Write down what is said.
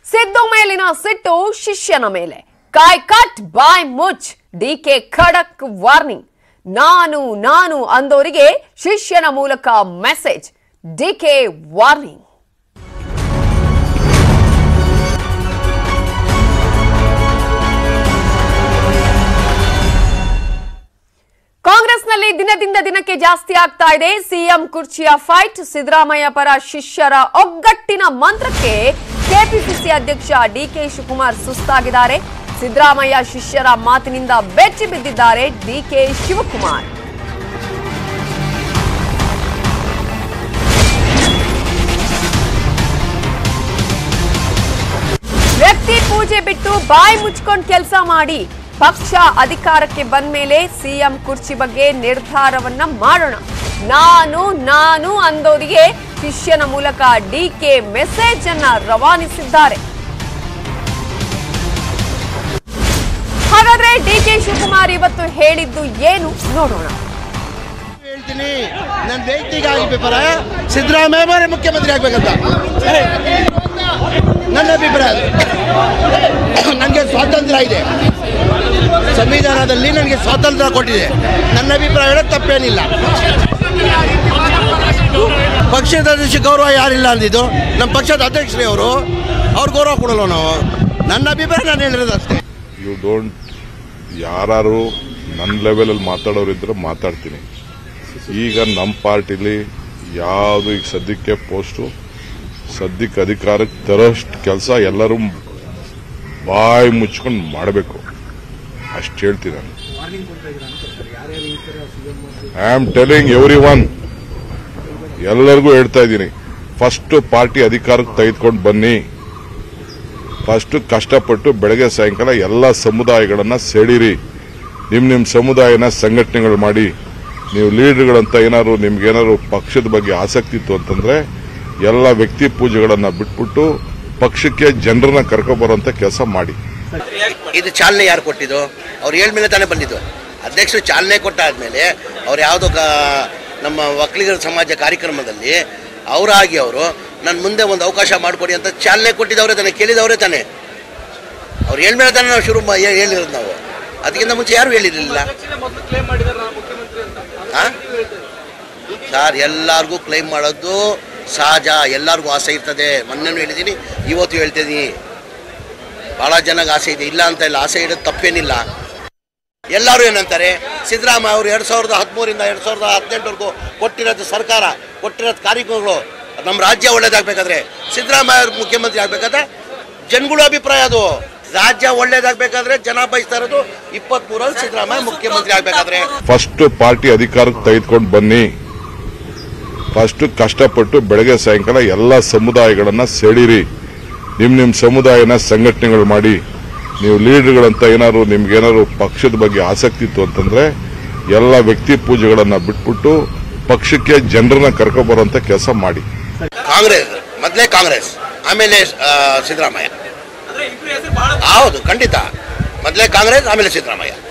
ಸಿದ್ದು ಮೇಲಿನ ಸಿಟ್ಟು ಶಿಷ್ಯನ ಮೇಲೆ ಕಾಯ್ ಕಟ್ ಬಾಯ್ ಮುಚ್ ಡಿಕೆ ಖಡಕ್ ವಾರ್ನಿಂಗ್ ನಾನು ನಾನು ಅಂದೋರಿಗೆ ಶಿಷ್ಯನ ಮೂಲಕ ಮೆಸೇಜ್ ಡಿಕೆ ವಾರ್ನಿಂಗ್ ಕಾಂಗ್ರೆಸ್ನಲ್ಲಿ ದಿನದಿಂದ ದಿನಕ್ಕೆ ಜಾಸ್ತಿ ಆಗ್ತಾ ಇದೆ ಸಿಎಂ ಕುರ್ಚಿಯ ಫೈಟ್ ಸಿದ್ದರಾಮಯ್ಯ ಪರ ಶಿಷ್ಯರ ಒಗ್ಗಟ್ಟಿನ ಮಂತ್ರಕ್ಕೆ ಕೆಪಿಸಿಸಿ ಅಧ್ಯಕ್ಷ ಡಿಕೆ ಶಿವಕುಮಾರ್ ಸುಸ್ತಾಗಿದ್ದಾರೆ ಸಿದ್ದರಾಮಯ್ಯ ಶಿಷ್ಯರ ಮಾತಿನಿಂದ ಬೆಚ್ಚಿ ಬಿದ್ದಿದ್ದಾರೆ ಡಿಕೆ ಶಿವಕುಮಾರ್ ವ್ಯಕ್ತಿ ಪೂಜೆ ಬಿಟ್ಟು ಬಾಯಿ ಮುಚ್ಕೊಂಡು ಕೆಲಸ ಮಾಡಿ ಪಕ್ಷ ಅಧಿಕಾರಕ್ಕೆ ಬಂದ ಮೇಲೆ ಸಿಎಂ ಕುರ್ಚಿ ಬಗ್ಗೆ ನಿರ್ಧಾರವನ್ನ ಮಾಡೋಣ ನಾನು ನಾನು ಅಂದೋರಿಗೆ ಶಿಷ್ಯನ ಮೂಲಕ ಡಿಕೆ ಮೆಸೇಜ್ ಅನ್ನ ರವಾನಿಸಿದ್ದಾರೆ ಹಾಗಾದ್ರೆ ಡಿಕೆ ಶಿವಕುಮಾರ್ ಇವತ್ತು ಹೇಳಿದ್ದು ಏನು ನೋಡೋಣ ಹೇಳ್ತೀನಿ ನನ್ನ ವೈಯಕ್ತಿಕ ಅಭಿಪ್ರಾಯ ಸಿದ್ದರಾಮಯ್ಯ ಅವರೇ ಮುಖ್ಯಮಂತ್ರಿ ಆಗ್ಬೇಕಂತ ನನ್ನ ಅಭಿಪ್ರಾಯ ನನಗೆ ಸ್ವಾತಂತ್ರ್ಯ ಇದೆ ಸಂವಿಧಾನದಲ್ಲಿ ನನಗೆ ಸ್ವಾತಂತ್ರ್ಯ ಕೊಟ್ಟಿದೆ ನನ್ನ ಅಭಿಪ್ರಾಯ ಹೇಳೋದು ತಪ್ಪೇನಿಲ್ಲ ಪಕ್ಷದ ಅಧ್ಯಕ್ಷ ಗೌರವ ಯಾರಿಲ್ಲ ಅಂದಿದ್ದು ನಮ್ಮ ಪಕ್ಷದ ಅಧ್ಯಕ್ಷರೇ ಅವರು ಅವ್ರು ಗೌರವ ಕೊಡಲ್ಲ ನಾವು ನನ್ನ ಅಭಿಪ್ರಾಯ ನಾನು ಹೇಳಿರೋದು ಅಷ್ಟೇ ಯು ಡೋಂಟ್ ಯಾರು ನನ್ನ ಲೆವೆಲಲ್ಲಿ ಮಾತಾಡೋರಿದ್ರೆ ಮಾತಾಡ್ತೀನಿ ಈಗ ನಮ್ಮ ಪಾರ್ಟಿಲಿ ಯಾವುದು ಈಗ ಸದ್ಯಕ್ಕೆ ಪೋಸ್ಟು ಸದ್ಯಕ್ಕೆ ಅಧಿಕಾರಕ್ಕೆ ತರೋಷ್ಟು ಕೆಲಸ ಎಲ್ಲರೂ ಬಾಯಿ ಮುಚ್ಕೊಂಡು ಮಾಡಬೇಕು ಅಷ್ಟು ಹೇಳ್ತೀನಿ ನಾನು I am telling everyone ಎಲ್ಲರಿಗೂ ಹೇಳ್ತಾ ಇದ್ದೀನಿ ಫಸ್ಟ್ ಪಾರ್ಟಿ ಅಧಿಕಾರಕ್ಕೆ ತೆಗೆದುಕೊಂಡು ಬನ್ನಿ ಫಸ್ಟ್ ಕಷ್ಟಪಟ್ಟು ಬೆಳಗ್ಗೆ ಸಾಯಂಕಾಲ ಎಲ್ಲ ಸಮುದಾಯಗಳನ್ನ ಸೆಳೀರಿ ನಿಮ್ ನಿಮ್ ಸಮುದಾಯನ ಸಂಘಟನೆಗಳು ಮಾಡಿ ನೀವು ಲೀಡರ್ಗಳಂತ ಏನಾದ್ರು ನಿಮ್ಗೇನಾದ್ರು ಪಕ್ಷದ ಬಗ್ಗೆ ಆಸಕ್ತಿ ಇತ್ತು ಅಂತಂದ್ರೆ ಎಲ್ಲ ವ್ಯಕ್ತಿ ಪೂಜೆಗಳನ್ನ ಬಿಟ್ಬಿಟ್ಟು ಪಕ್ಷಕ್ಕೆ ಜನರನ್ನ ಕರ್ಕೊಬರುವಂತ ಕೆಲಸ ಮಾಡಿ ಇದು ಚಾಲನೆ ಯಾರು ಕೊಟ್ಟಿದ್ದು ಅವ್ರು ಏಳ್ ಮೇಲೆ ತಾನೇ ಬಂದಿದ್ದು ಅಧ್ಯಕ್ಷರು ಚಾಲನೆ ಕೊಟ್ಟಾದ್ಮೇಲೆ ಅವ್ರು ಯಾವುದೋ ಕ- ನಮ್ಮ ಒಕ್ಕಲಿಗರ ಸಮಾಜ ಕಾರ್ಯಕ್ರಮದಲ್ಲಿ ಅವರಾಗಿ ಅವರು ನನ್ನ ಮುಂದೆ ಒಂದು ಅವಕಾಶ ಮಾಡಿಕೊಡಿ ಅಂತ ಚಾಲನೆ ಕೊಟ್ಟಿದ್ದವರೇ ತಾನೆ ಕೇಳಿದವರೇ ತಾನೆ ಅವ್ರು ಏಳ್ ಮೇಲೆ ತಾನೇ ನಾವು ಶುರು ಮಾ- ಹೇ- ಹೇಳಿರೋದು ನಾವು ಅದಕ್ಕಿಂತ ಮುಂಚೆ ಯಾರು ಹೇಳಿರಲಿಲ್ಲ ಸರ್ ಎಲ್ಲರಿಗೂ ಕ್ಲೈಮ್ ಮಾಡೋದು ಸಹಜ ಎಲ್ಲರಿಗೂ ಆಸೆ ಇರ್ತದೆ ಮೊನ್ನೆನೂ ಹೇಳಿದ್ದೀನಿ ಇವತ್ತು ಹೇಳ್ತಿದ್ದೀನಿ ಭಾಳ ಜನಕ್ಕೆ ಆಸೆ ಇದೆ ಇಲ್ಲ ಅಂತ ಇಲ್ಲ ಆಸೆ ಇಡೋದು ತಪ್ಪೇನಿಲ್ಲ ಎಲ್ಲರೂ ಏನಂತಾರೆ ಸಿದ್ದರಾಮಯ್ಯ ಅವರು ಎರಡು ಸಾವಿರದ ಹದಿಮೂರಿಂದ ಎರಡು ಸಾವಿರದ ಹದಿನೆಂಟವರೆಗೂ ಕೊಟ್ಟಿರೋದು ಸರ್ಕಾರ ಕೊಟ್ಟಿರೋದು ಕಾರ್ಯಕ್ರಮಗಳು ನಮ್ಮ ರಾಜ್ಯ ಒಳ್ಳೇದಾಗಬೇಕಾದ್ರೆ ಸಿದ್ದರಾಮಯ್ಯ ಅವ್ರು ಮುಖ್ಯಮಂತ್ರಿ ಆಗಬೇಕಾದ್ರೆ ಜನಗಳ ಅಭಿಪ್ರಾಯ ಅದು ರಾಜ್ಯ ಒಳ್ಳೇದಾಗಬೇಕಾದ್ರೆ ಜನ ಬಯಸ್ತಾ ಇರೋದು ಇಪ್ಪತ್ಮೂರಲ್ಲಿ ಸಿದ್ದರಾಮಯ್ಯ ಮುಖ್ಯಮಂತ್ರಿ ಆಗಬೇಕಾದ್ರೆ ಫಸ್ಟ್ ಪಾರ್ಟಿ ಅಧಿಕಾರಕ್ಕೆ ತೆಗೆದುಕೊಂಡು ಬನ್ನಿ ಫಸ್ಟ್ ಕಷ್ಟಪಟ್ಟು ಬೆಳಗ್ಗೆ ಸಾಯಂಕಾಲ ಎಲ್ಲ ಸಮುದಾಯಗಳನ್ನ ಸೆಳೀರಿ ನಿಮ್ ನಿಮ್ ಸಮುದಾಯನ ಸಂಘಟನೆಗಳು ಮಾಡಿ ನೀವು ಲೀಡರ್ಗಳಂತ ಏನಾದ್ರು ನಿಮ್ಗೇನಾದ್ರು ಪಕ್ಷದ ಬಗ್ಗೆ ಆಸಕ್ತಿ ಇತ್ತು ಅಂತಂದ್ರೆ ಎಲ್ಲ ವ್ಯಕ್ತಿ ಪೂಜೆಗಳನ್ನ ಬಿಟ್ಬಿಟ್ಟು ಪಕ್ಷಕ್ಕೆ ಜನರನ್ನ ಕರ್ಕೊಬರುವಂತ ಕೆಲಸ ಮಾಡಿ ಕಾಂಗ್ರೆಸ್ ಮೊದಲೇ ಕಾಂಗ್ರೆಸ್ ಆಮೇಲೆ ಆ, ಸಿದ್ದರಾಮಯ್ಯ ಹೌದು ಖಂಡಿತ ಮೊದಲೇ ಕಾಂಗ್ರೆಸ್ ಆಮೇಲೆ ಸಿದ್ದರಾಮಯ್ಯ